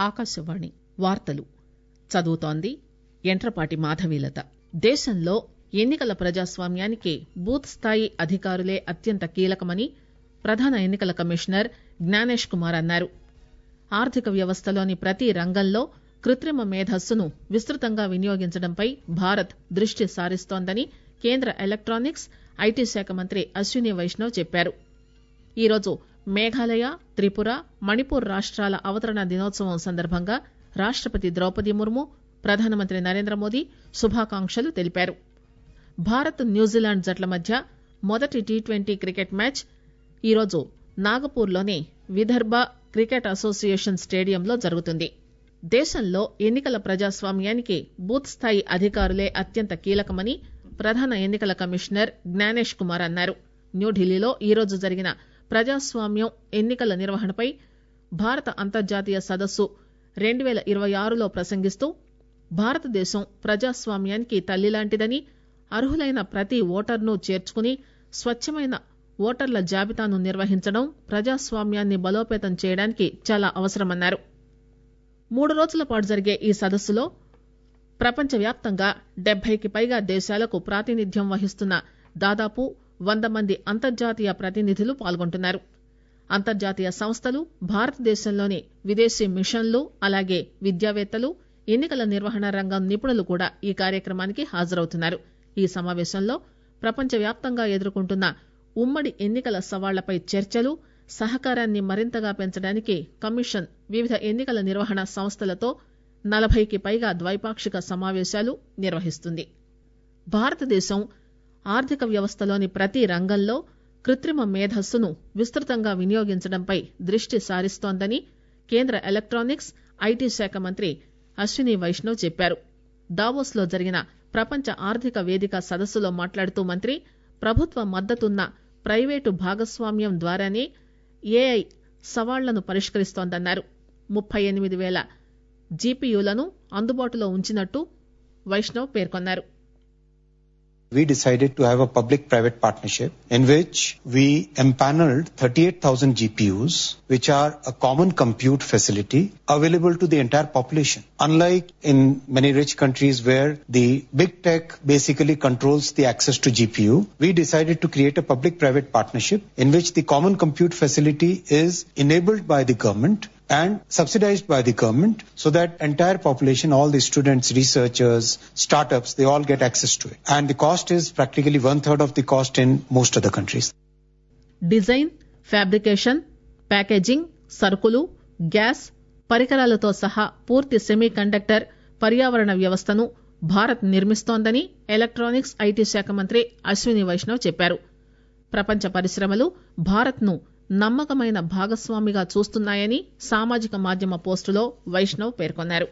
ఆకాశవాణి వార్తలు చదువుతోంది యంట్రపాటి మాధవీలత దేశంలో ఎన్నికల ప్రజాస్వామ్యానికి బూత్ స్థాయి అధికారులే అత్యంత కీలకమని ప్రధాన ఎన్నికల కమిషనర్ జ్ఞానేష్ కుమార్ అన్నారు ఆర్థిక వ్యవస్థలోని ప్రతి రంగంలో కృత్రిమ మేధస్సును విస్తృతంగా వినియోగించడంపై భారత్ దృష్టి సారిస్తోందని కేంద్ర ఎలక్టానిక్స్ ఐటీ శాఖ మంత్రి అశ్విని వైష్ణవ్ చెప్పారు ఈరోజు మేఘాలయ త్రిపుర మణిపూర్ రాష్టాల అవతరణ దినోత్సవం సందర్భంగా రాష్టపతి ద్రౌపది ముర్ము ప్రధానమంత్రి నరేంద్రమోదీ శుభాకాంక్షలు తెలిపారు భారత్ న్యూజిలాండ్ జట్ల మధ్య మొదటి టీ ట్వంటీ క్రికెట్ మ్యాచ్ ఈరోజు నాగపూర్ లోని విదర్భ క్రికెట్ అసోసియేషన్ స్టేడియంలో జరుగుతుంది దేశంలో ఎన్నికల ప్రజాస్వామ్యానికి బూత్ స్థాయి అధికారులే అత్యంత కీలకమని ప్రధాన ఎన్నికల కమిషనర్ జ్ఞానేష్ కుమార్ అన్నారు న్యూఢిల్లీలో ఈరోజు జరిగిన ప్రజాస్వామ్యం ఎన్నికల నిర్వహణపై భారత అంతర్జాతీయ సదస్సు రెండు పేల ఇరవై ఆరులో ప్రసంగిస్తూ భారతదేశం ప్రజాస్వామ్యానికి తల్లిలాంటిదని అర్హులైన ప్రతి ఓటర్ను చేర్చుకుని స్వచ్చమైన ఓటర్ల జాబితాను నిర్వహించడం ప్రజాస్వామ్యాన్ని బలోపేతం చేయడానికి చాలా అవసరమన్నారు మూడు రోజుల పాటు జరిగే ఈ సదస్సులో ప్రపంచవ్యాప్తంగా డెబ్బైకి పైగా దేశాలకు ప్రాతినిధ్యం వహిస్తున్న దాదాపు వంద మంది అంతర్జాతీయ ప్రతినిధులు పాల్గొంటున్నారు అంతర్జాతీయ సంస్థలు భారతదేశంలోని విదేశీ మిషన్లు అలాగే విద్యావేత్తలు ఎన్నికల నిర్వహణ రంగం నిపుణులు కూడా ఈ కార్యక్రమానికి హాజరవుతున్నారు ఈ సమావేశంలో ప్రపంచవ్యాప్తంగా ఎదుర్కొంటున్న ఉమ్మడి ఎన్నికల సవాళ్లపై చర్చలు సహకారాన్ని మరింతగా పెంచడానికి కమిషన్ వివిధ ఎన్నికల నిర్వహణ సంస్థలతో నలభైకి పైగా ద్వైపాక్షిక సమావేశాలు నిర్వహిస్తుంది భారతదేశం ఆర్థిక వ్యవస్థలోని ప్రతి రంగంలో కృత్రిమ మేధస్సును విస్తృతంగా వినియోగించడంపై దృష్టి సారిస్తోందని కేంద్ర ఎలక్టానిక్స్ ఐటీ శాఖ మంత్రి అశ్విని వైష్ణవ్ చెప్పారు దావోస్ లో జరిగిన ప్రపంచ ఆర్థిక వేదిక సదస్సులో మాట్లాడుతూ మంత్రి ప్రభుత్వ మద్దతున్న ప్రైవేటు భాగస్వామ్యం ద్వారానే ఏఐ సవాళ్లను పరిష్కరిస్తోందన్నారు ముప్పై ఎనిమిది పేల జీపీయూలను అందుబాటులో ఉంచినట్టు వైష్ణవ్ పేర్కొన్నారు we decided to have a public-private partnership in which we empaneled 38,000 GPUs, which are a common compute facility available to the entire population. Unlike in many rich countries where the big tech basically controls the access to GPU, we decided to create a public-private partnership in which the common compute facility is enabled by the government and subsidized by the government so that entire population, all the students, researchers, startups, they all get access to it. And the cost is practically one third of the cost in most other countries. Design fabrication packaging సరుకులు gas పరికరాలతో సహా పూర్తి semi conductor పర్యావరణ వ్యవస్థను Bharat నిర్మిస్తోందని electronics IT శాఖ మంత్రి అశ్విని వైష్ణవ్ చెప్పారు ప్రపంచ పరిశ్రమలు భారత్ ను నమ్మకమైన భాగస్వామిగా చూస్తున్నాయని సామాజిక మాధ్యమ పోస్టులో వైష్ణవ్ పేర్కొన్నారు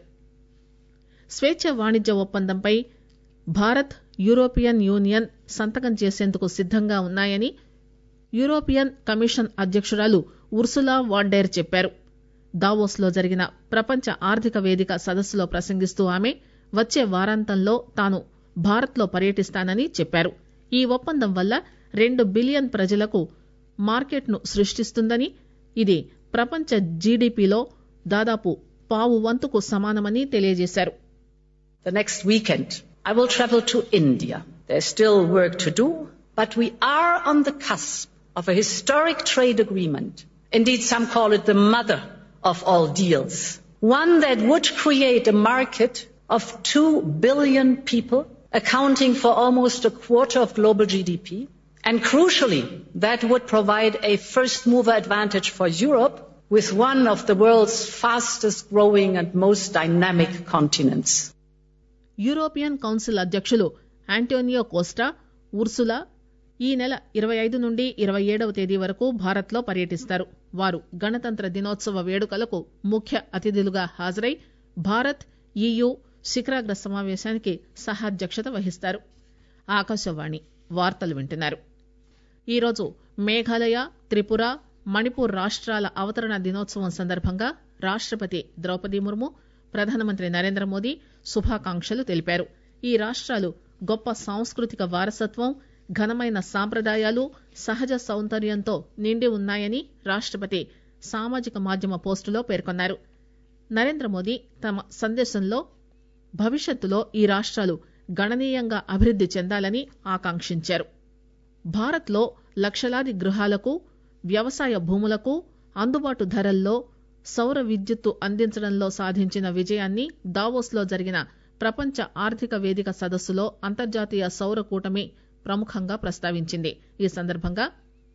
స్వేచ్ఛ వాణిజ్య ఒప్పందంపై భారత్ యూరోపియన్ యూనియన్ సంతకం చేసేందుకు సిద్దంగా ఉన్నాయని యూరోపియన్ కమిషన్ అధ్యకురాలు ఉర్సులా వాండేర్ చెప్పారు దావోస్ లో జరిగిన ప్రపంచ ఆర్థిక వేదిక సదస్సులో ప్రసంగిస్తూ ఆమె వచ్చే వారాంతంలో తాను భారత్ లో పర్యటిస్తానని చెప్పారు ఈ ఒప్పందం వల్ల రెండు బిలియన్ ప్రజలకు మార్కెట్ ను సృష్టిస్తుందని ఇది ప్రపంచ జీడీపీలో దాదాపు పావు వంతుకు సమానమని తెలియజేశారు The next weekend, I will travel to India. There's still work to do, but we are on the cusp of a historic trade agreement. Indeed, some call it the mother of all deals. One that would create a market of 2 billion people, accounting for almost a quarter of global GDP. And crucially, that would provide a first mover advantage for Europe with one of the world's fastest growing and most dynamic continents. European council అధ్యకులు Antonio Costa Ursula ఈ నెల ఇరవై ఐదు నుండి ఇరవై ఏడవ తేదీ వరకు భారత్ లో పర్యటిస్తారు వారు గణతంత్ర దినోత్సవ వేడుకలకు ముఖ్య అతిథులుగా హాజరై భారత్ ఈయూ శిఖరాగ్ర సమావేశానికి సహాధ్యక్షత వహిస్తారు ఆకాశవాణి వార్తలు వింటున్నారు ఈరోజు మేఘాలయ త్రిపుర మణిపూర్ రాష్ట్రాల అవతరణ దినోత్సవం సందర్భంగా రాష్టపతి ద్రౌపది ముర్ము ప్రధానమంత్రి నరేంద్ర మోదీ శుభాకాంక్షలు తెలిపారు ఈ రాష్ట్రాలు గొప్ప సాంస్కృతిక వారసత్వం ఘనమైన సాంప్రదాయాలు సహజ సౌందర్యంతో నిండి ఉన్నాయని రాష్టపతి సామాజిక మాధ్యమ పోస్టులో పేర్కొన్నారు నరేంద్ర మోదీ తమ సందేశంలో భవిష్యత్తులో ఈ రాష్ట్రాలు గణనీయంగా అభివృద్ది చెందాలని ఆకాంక్షించారు భారత్లో లక్షలాది గృహాలకు వ్యవసాయ భూములకు అందుబాటు ధరల్లో సౌర విద్యుత్తు అందించడంలో సాధించిన విజయాన్ని దావోస్లో జరిగిన ప్రపంచ ఆర్థిక వేదిక సదస్సులో అంతర్జాతీయ సౌర కూటమి ప్రముఖంగా ప్రస్తావించింది ఈ సందర్భంగా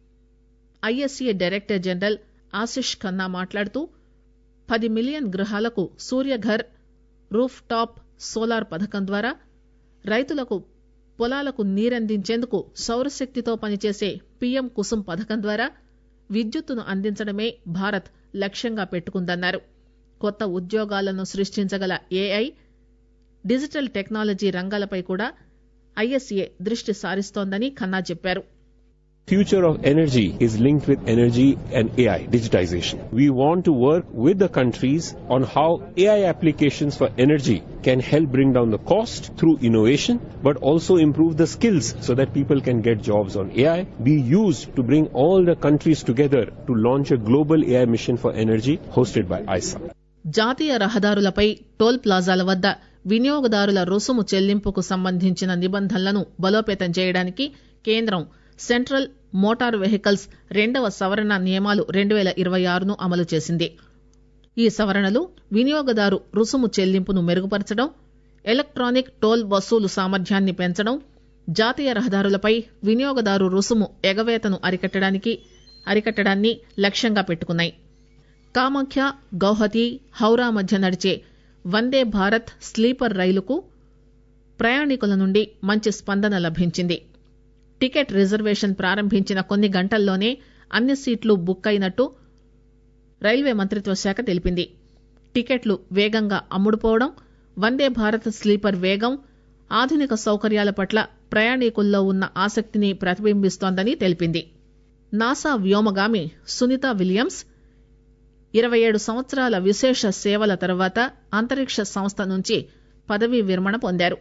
ISA director general Ashish Khanna మాట్లాడుతూ పది మిలియన్ గృహాలకు సూర్యఘర్ రూఫ్ టాప్ సోలార్ పథకం ద్వారా రైతులకు పొలాలకు నీరందించేందుకు సౌరశక్తితో పనిచేసే పీఎం కుసుమ్ పథకం ద్వారా విద్యుత్తును అందించడమే భారత్ లక్ష్యంగా పెట్టుకుందన్నారు కొత్త ఉద్యోగాలను సృష్టించగల ఏఐ డిజిటల్ టెక్నాలజీ రంగాలపై కూడా ఐఎస్ఏ దృష్టి సారిస్తోందని ఖన్నా చెప్పారు future of energy is linked with energy and AI, digitization. We want to work with the countries on how AI applications for energy can help bring down the cost through innovation, but also improve the skills so that people can get jobs on AI, be used to bring all the countries together to launch a global AI mission for energy hosted by ISA. జాతీయ రహదారులపై toll ప్లాజాల వద్ద వినియోగదారుల రుసుము చెల్లింపుకు సంబంధించిన నిబంధనలను బలోపేతం చేయడానికి కేంద్రం సెంట్రల్ మోటార్ వెహికల్స్ రెండవ సవరణ నియమాలు రెండు పేల ఇరవై ఆరును అమలు చేసింది ఈ సవరణలు వినియోగదారు రుసుము చెల్లింపును మెరుగుపరచడం ఎలక్ట్రానిక్ టోల్ వసూలు సామర్థ్యాన్ని పెంచడం జాతీయ రహదారులపై వినియోగదారు రుసుము ఎగవేతను అరికట్టడానికి అరికట్టడాన్ని లక్ష్యంగా పెట్టుకున్నాయి కామాఖ్య గౌహతి హౌరా మధ్య నడిచే వందే భారత్ స్లీపర్ రైలుకు ప్రయాణికుల నుండి మంచి స్పందన లభించింది టికెట్ రిజర్వేషన్ ప్రారంభించిన కొన్ని గంటల్లోనే అన్ని సీట్లు బుక్ అయినట్టు రైల్వే మంత్రిత్వ శాఖ తెలిపింది టికెట్లు వేగంగా అమ్ముడుపోవడం వందే భారత్ స్లీపర్ వేగం ఆధునిక సౌకర్యాల పట్ల ప్రయాణికుల్లో ఉన్న ఆసక్తిని ప్రతిబింబిస్తోందని తెలిపింది నాసా వ్యోమగామి సునీత విలియమ్స్ ఇరవై ఏడు సంవత్సరాల విశేష సేవల తర్వాత అంతరిక్ష సంస్థ నుంచి పదవీ విరమణ పొందారు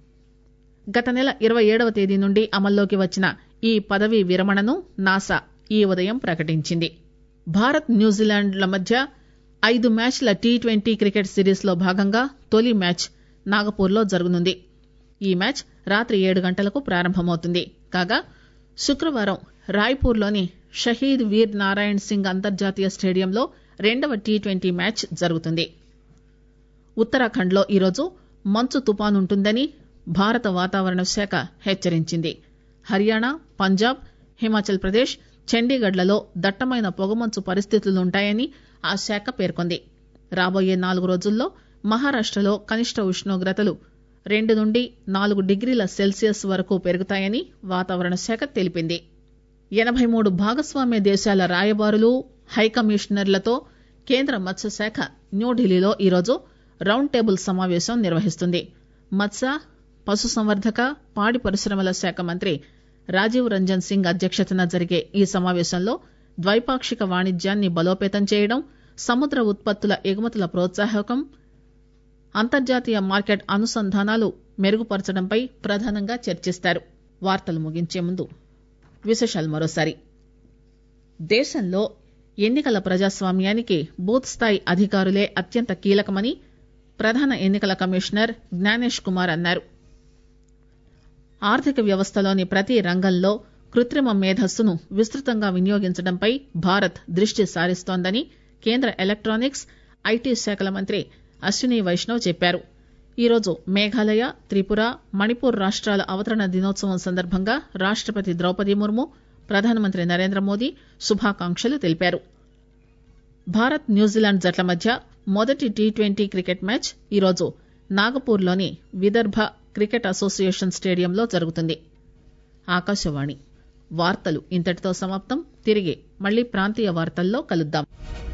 గత నెల ఇరవై ఏడవ తేదీ నుండి అమల్లోకి వచ్చిన ఈ పదవీ విరమణను నాసా ఈ ఉదయం ప్రకటించింది భారత్ న్యూజిలాండ్ల మధ్య ఐదు మ్యాచ్ల టీ ట్వంటీ క్రికెట్ సిరీస్ లో భాగంగా తొలి మ్యాచ్ నాగపూర్లో జరగనుంది ఈ మ్యాచ్ రాత్రి ఏడు గంటలకు ప్రారంభమవుతుంది కాగా శుక్రవారం రాయ్పూర్లోని షహీద్ వీర్ నారాయణ్ సింగ్ అంతర్జాతీయ స్టేడియంలో రెండవ టీ ట్వంటీ మ్యాచ్ జరుగుతుంది ఉత్తరాఖండ్లో ఈరోజు మంచు తుపానుంటుందని భారత వాతావరణ శాఖ హెచ్చరించింది హర్యానా పంజాబ్ హిమాచల్ ప్రదేశ్ చండీగఢ్లలో దట్టమైన పొగమంచు పరిస్థితులుంటాయని ఆ శాఖ పేర్కొంది రాబోయే నాలుగు రోజుల్లో మహారాష్టలో కనిష్ట ఉష్ణోగ్రతలు రెండు నుండి నాలుగు డిగ్రీల సెల్సియస్ వరకు పెరుగుతాయని వాతావరణ శాఖ తెలిపింది ఎనబై మూడు భాగస్వామ్య దేశాల రాయబారులు హైకమిషనర్లతో కేంద్ర మత్స్యశాఖ న్యూఢిల్లీలో ఈరోజు రౌండ్ టేబుల్ సమావేశం నిర్వహిస్తుంది మత్స్య పశుసంవర్ధక పాడి పరిశ్రమల శాఖ మంత్రి రాజీవ్ రంజన్ సింగ్ అధ్యక్షతన జరిగే ఈ సమావేశంలో ద్వైపాక్షిక వాణిజ్యాన్ని బలోపేతం చేయడం సముద్ర ఉత్పత్తుల ఎగుమతుల ప్రోత్సాహకం అంతర్జాతీయ మార్కెట్ అనుసంధానాలు మెరుగుపరచడంపై ప్రధానంగా చర్చిస్తారు వార్తలు ముగించే ముందు విశేషాలు మరోసారి దేశంలో ఎన్నికల ప్రజాస్వామ్యానికి బూత్ స్థాయి అధికారులే అత్యంత కీలకమని ప్రధాన ఎన్నికల కమిషనర్ జ్ఞానేష్ కుమార్ అన్నారు ఆర్థిక వ్యవస్థలోని ప్రతి రంగంలో కృత్రిమ మేధస్సును విస్తృతంగా వినియోగించడంపై భారత్ దృష్టి సారిస్తోందని కేంద్ర ఎలక్టానిక్స్ ఐటీ శాఖల మంత్రి అశ్విని వైష్ణవ్ చెప్పారు ఈరోజు మేఘాలయ త్రిపుర మణిపూర్ రాష్ట్రాల అవతరణ దినోత్సవం సందర్భంగా రాష్టపతి ద్రౌపది ముర్ము ప్రధానమంత్రి నరేంద్ర మోదీ శుభాకాంక్షలు తెలిపారు భారత్ న్యూజిలాండ్ జట్ల మధ్య మొదటి టీ ట్వంటీ క్రికెట్ మ్యాచ్ ఈరోజు నాగపూర్లోని విదర్భ క్రికెట్ అసోసియేషన్ స్టేడియంలో జరుగుతుంది ఆకాశవాణి వార్తలు ఇంతటితో సమాప్తం తిరిగి మళ్లీ ప్రాంతీయ వార్తల్లో కలుద్దాం